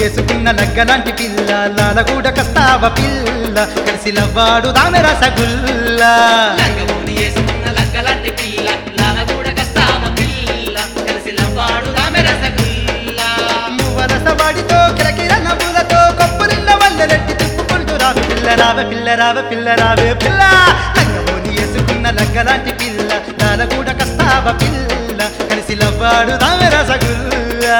వేసుకున్న లగ్గలాంటి పిల్ల లాలగూడ కస్తావ పిల్ల కలిసి లవ్వాడు దామె రసగుల్లా లంగమూని వేసుకున్న లగ్గలాంటి పిల్ల లాలగూడ కస్తామ పిల్ల కలిసి లవ్వాడు రామె రసగుల్లా వరసవాడితో కిలకిల నవ్వులతో కొప్పులిల్ల వల్లెలెట్టి తిప్పుకుంటూ రావే పిల్ల రావే పిల్ల రావే పిల్ల రావే పిల్ల లంగమోని వేసుకున్న లగ్గలాంటి పిల్ల లాలగూడ కస్తావ పిల్ల కలిసి లవ్వాడు దామె రసగుల్లా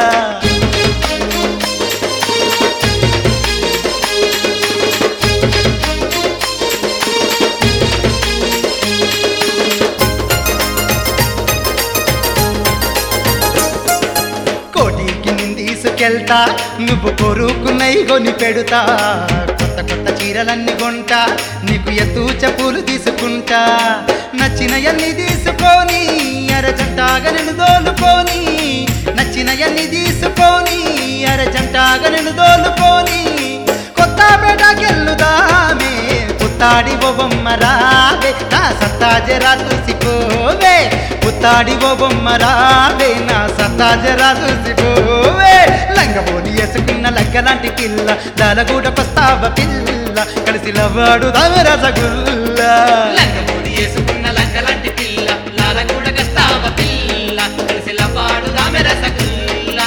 కోటికి నేను తీసుకెళ్తా నువ్వు కొరుకున్నై కొని పెడుతా కొత్త కొత్త చీరలన్నీ కొంటా నీకు ఎత్తు చెప్పులు తీసుకుంటా నచ్చినయన్ని తీసుకొని అరజంటాగా నేను దోలుకొని నచ్చినయన్ని తీసుకొని అరజంటాగా నేను దోలుకొని కొత్త పేటకెళ్ళుదామే పుత్తాడి ఓ బొమ్మ రావే నా సత్తా జరా చూసిపోవే పుత్తాడి ఓ బొమ్మ రావే నా సత్తా జరా చూసిపోవే లంగబోని వేసుకున్న లగ్గలాంటి పిల్ల దాలగూడ పస్తావ పిల్ల కలిసి లవ్వాడు దామె రసగుల్లా లంగమూని వేసుకున్న లగ్గలాంటి పిల్ల లాలగూడ కస్తామ పిల్ల కలిసి లవ్వాడు రామె రసగుల్లా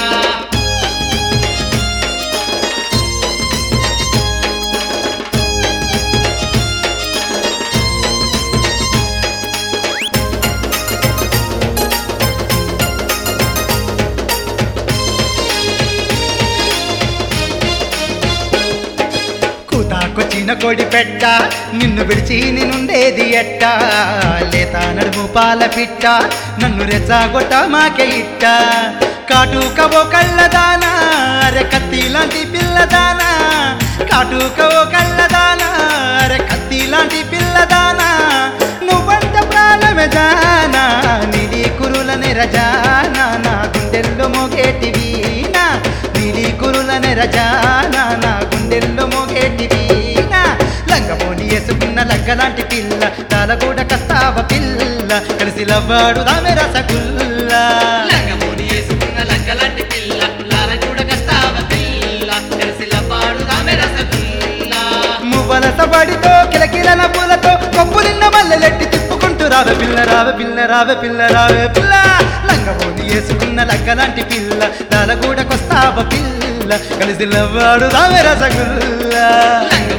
కూతాకొచ్చిన కోడి పెట్ట నిన్ను విడిచి నేనుండేది ఎట్ట లేత నడుము పాల పిట్ట నన్ను రెచ్చగొట్ట మాకే ఇట్ట కాటుకవో కళ్ళదానా అరె కత్తి లాంటి పిల్లదానా కాటుకవో కళ్ళదానా అరె కత్తి లాంటి పిల్లదానా నువ్వంట ప్రాణమే జానా నిడి కురులని రజానా నా గుండెల్లో మోగేటి వీణా నీలి కురులని రజానా నా గుండెల్లో మోగేటి వీణా లంగమోని వేసుకున్న లగ్గలాంటి పిల్ల తాలగూడ కస్తావ పిల్ల కలిసి లవ్వాడు రామె రసగుల్లా లంగమూని వేసుకున్న లగ్గలాంటి పిల్ల లాలగూడ కస్తామ పిల్ల కలిసి లవ్వాడు రామె రసగుల్లా మువ్వలస బడితో కిలకిల నవ్వులతో కొప్పు నిన్న మల్లెలెట్టి తిప్పుకుంటూ రావే పిల్ల రావే పిల్ల రావే పిల్ల రావే పిల్ల లంగమోని వేసుకున్న లగ్గలాంటి పిల్ల తాలగూడకొస్తావ పిల్ల కలిసి లవ్వాడు రామె రసగుల్లా లంగ